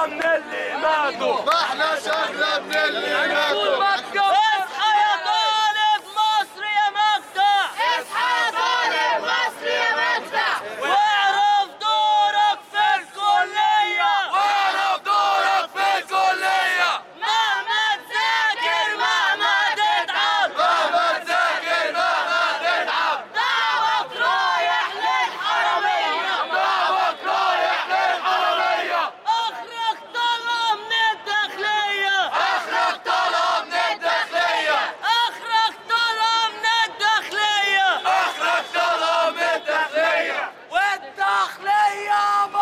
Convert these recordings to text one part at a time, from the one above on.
اغلى من اللي ماتوا ما احناش اغلى من اللي ماتوا اصحى يا طالب مصر يا مجدع اصحى يا طالب مصر يا مجدع واعرف دورك في الكلية واعرف دورك في الكلية مهما تذاكر مهما تتعب مهما تذاكر مهما تتعب دعوك رايح للحرمية دعوك رايح للحرمية اخرج طلع من الداخلية اخرك طلع من الداخلية اخرج طلع من الداخلية اخرك طلع من الداخلية والداخلية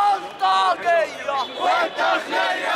بلطجية والداخلية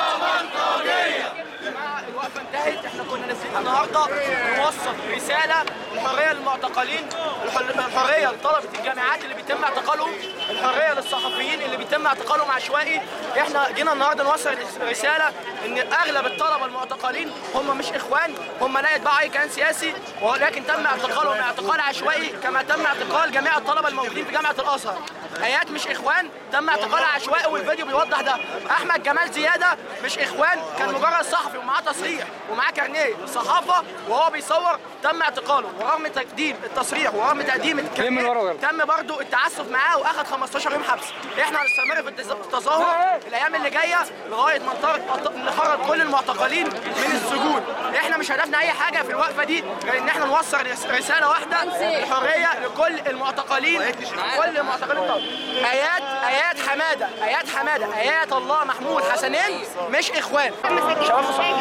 بلطجية الوقفه انتهت احنا كنا نازلين النهارده نوصل رساله الحريه للمعتقلين الح- الحريه لطلبه الجامعات اللي بيتم اعتقالهم الحريه للصحفيين اللي بيتم اعتقالهم عشوائي احنا جينا النهارده نوصل رساله ان اغلب الطلبه المعتقلين هم مش اخوان هم لا يتبعوا اي كيان سياسي ولكن تم اعتقالهم اعتقال عشوائي كما تم اعتقال جميع الطلبه الموجودين في جامعه الازهر ايات مش اخوان تم اعتقالها عشوائي والفيديو بيوضح ده احمد جمال زياده مش اخوان كان مجرد صحفي ومعاه تصريح ومعاه كارنيه صحافه وهو بيصور تم اعتقاله ورغم تقديم التصريح ورغم تقديم الكارنيه تم برضه التعسف معاه واخد 15 يوم حبس احنا هنستمر في التز- التظاهر الايام اللي جايه لغايه ما نطر- نخرج كل المعتقلين من السجون احنا مش هدفنا اي حاجه في الوقفه دي غير ان احنا نوصل رس- رساله واحده الحريه لكل المعتقلين كل المعتقلين طبعا. ايات ايات حماده ايات حماده ايات الله محمود حسنين مش اخوان شباب مصر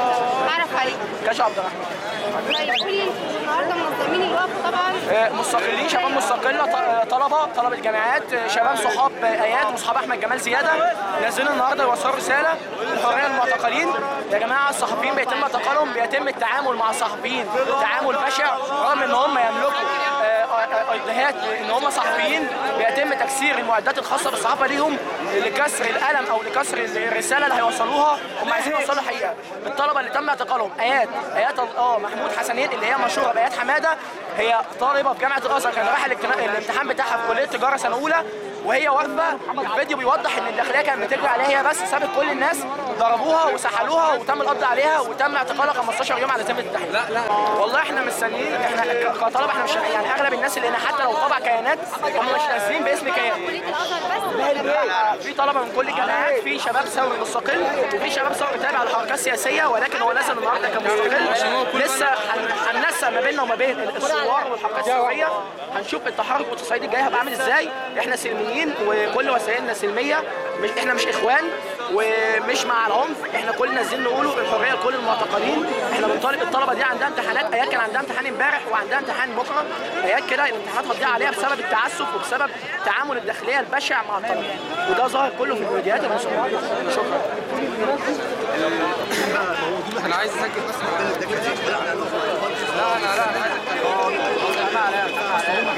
اعرف عليك كاش عبد الرحمن طيب قولي انتوا النهارده منظمين الوقفه طبعا آه، مستقلين شباب مستقله ط- آه، طلبه طلبه جامعات آه، شباب صحاب آه، ايات واصحاب احمد جمال زياده نازلين النهارده يوصلوا رساله الحريه للمعتقلين يا جماعه الصحفيين بيتم اعتقالهم بيتم التعامل مع الصحفيين تعامل بشع رغم ان هم يملكوا آه، آه، ايديهات ان هم صحفيين بيتم تكسير المعدات الخاصه بالصحافه ليهم لكسر القلم او لكسر الرساله اللي هيوصلوها هم عايزين يوصلوا حقيقه الطلبه اللي تم اعتقالهم ايات ايات اه محمود حسنين اللي هي مشهوره بايات حماده هي طالبه في جامعه الازهر كان رايحه الاجتماع- الامتحان بتاعها في كليه تجاره سنه اولى وهي واقفه الفيديو بيوضح ان الداخليه كانت بتجري عليها هي بس سابت كل الناس ضربوها وسحلوها وتم القبض عليها وتم اعتقالها 15 يوم على ذمه التحقيق لا لا والله احنا مستنيين احنا ك- كطلبه احنا مش يعني اغلب الناس اللي هنا حتى لو طبع كيانات هم مش نازلين باسم كيان كليه الازهر بس ولا بقى؟ في طلبه من كل الجامعات في شباب ثوري مستقل وفي شباب ثوري تابع لحركات سياسيه ولكن هو نازل النهارده كمستقل لسه هن- هننسق ما بيننا وما بين الثوار والحركات الثوريه هنشوف التحرك والتصعيد الجاي هيبقى عامل ازاي احنا سلميين وكل وسائلنا سلميه مش احنا مش اخوان ومش مع العنف احنا كل نازلين نقولوا الحريه لكل المعتقلين احنا بنطالب الطلبه دي عندها امتحانات ايات كان عندها امتحان امبارح وعندها امتحان بكره ايات كده الامتحانات هتضيع عليها بسبب التعسف وبسبب تعامل الداخليه البشع مع الطلبه وده ظاهر كله في الفيديوهات المصوره شكرا انا عايز اسجل بس لا انا لا انا عايز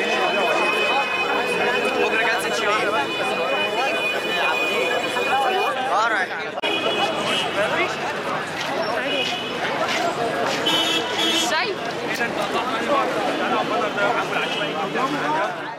بكره جلسه شباب مش شايف